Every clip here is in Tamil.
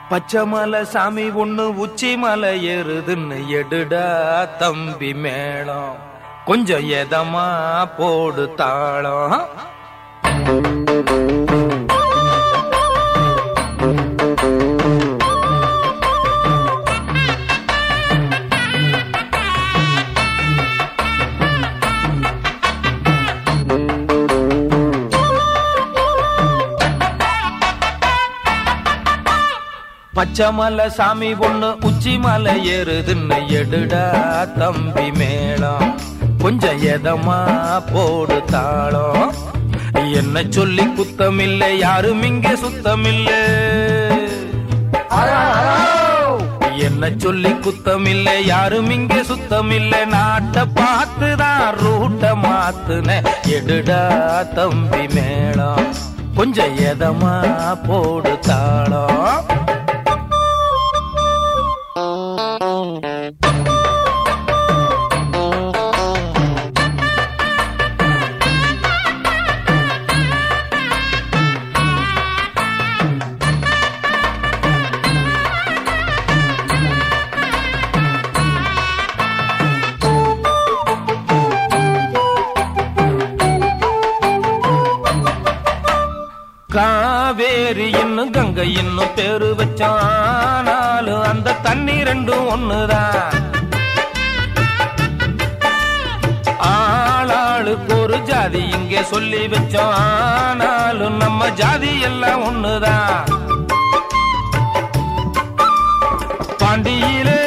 பச்சை மலை சாமி ஒண்ணு உச்சி மலை ஏறுதுன்னு எடுடா தம்பி மேளம் கொஞ்சம் எதமா போடு தாளம் பச்சை மலை சாமி ஒண்ணு உச்சி மலை ஏறுதுன்னு எடுடா தம்பி மேளம் கொஞ்சம் எதமா போடு தாளம் என்ன சொல்லி குத்தமில்ல யாரும் இங்க சுத்தமில்ல என்ன சொல்லி குத்தமில்ல யாரும் இங்க சுத்தமில்ல நாட்டை பார்த்துதான் ரூட்ட மாத்துன எடுடா தம்பி மேளம் கொஞ்சம் எதமா போடு தாளம் காவேரி இன்னும் கங்கை இன்னும் பேரு வச்சானாலும் அந்த தண்ணி ரெண்டும் ஒண்ணுதான் ஆளாளுக்கு ஒரு ஜாதி இங்கே சொல்லி வச்சோம் ஆனாலும் நம்ம ஜாதி எல்லாம் ஒண்ணுதான் பாண்டியிலே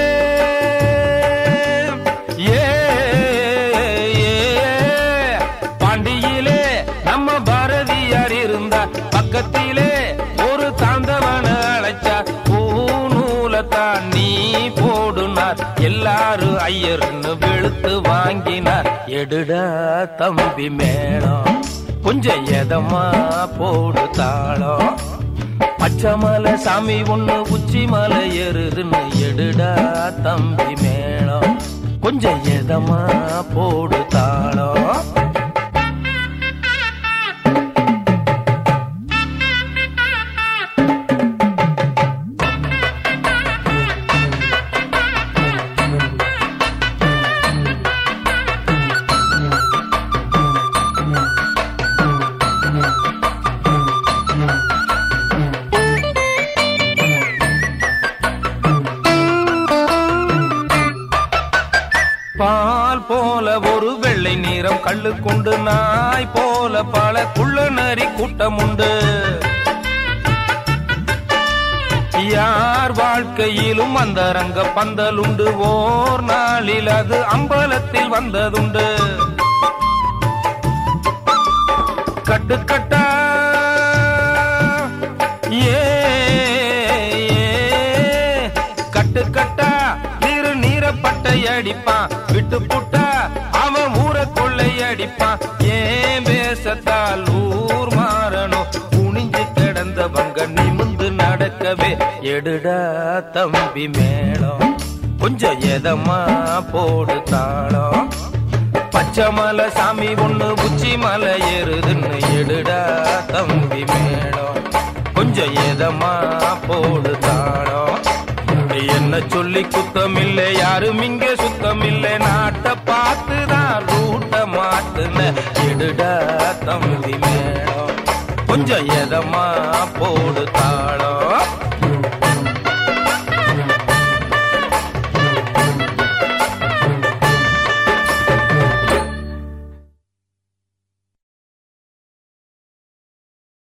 ஏ ஏ, பாண்டியிலே நம்ம பாரதியார் இருந்தார் பக்கத்திலே ஒரு தாந்தவன அழைச்சா பூநூலத்தான் நீ போடுனார் எல்லாரும் ஐயர்னு வெளுத்து வாங்கினார் எடுடா தம்பி மேளம் கொஞ்சம் எதமா போடு தாளம் பச்சை மலை சாமி ஒண்ணு உச்சி மலை ஏறுதுன்னு எடுடா தம்பி மேளம் கொஞ்சம் எதமா போடு தாளம் பால் போல ஒரு வெள்ளை நிறம் கள்ளு கொண்டு நாய் போல பல குள்ள நரி கூட்டம் உண்டு யார் வாழ்க்கையிலும் அந்த ரங்க பந்தலுண்டு ஓர் நாளில் அது அம்பலத்தில் வந்ததுண்டு கட்டுக்கட்டா ஏ ஏ, கட்டுக்கட்டா நீரு நீரப்பட்டை அடிப்பான் விட்டு புட்டா அவன் ஊர கொள்ளை அடிப்பான் ஏன் பேசத்தால் ஊர் மாறணும் குனிஞ்சு கிடந்தவங்க நிமிந்து நடக்கவே எடுடா தம்பி மேளம் கொஞ்சம் எதமா போடு தாளம் பச்சை மலை சாமி ஒண்ணு உச்சி மலை ஏறுதுன்னு எடுடா தம்பி மேளம் கொஞ்சம் எதமா போடு தாளம் என்ன சொல்லி குத்தமில்ல யாரும் இங்க சுத்தமில்ல நாட்டை பார்த்துதான் ரூட்ட மாட்டுன எடுடா தம்பி மேளம் கொஞ்சம் எதமா போடு தாளம்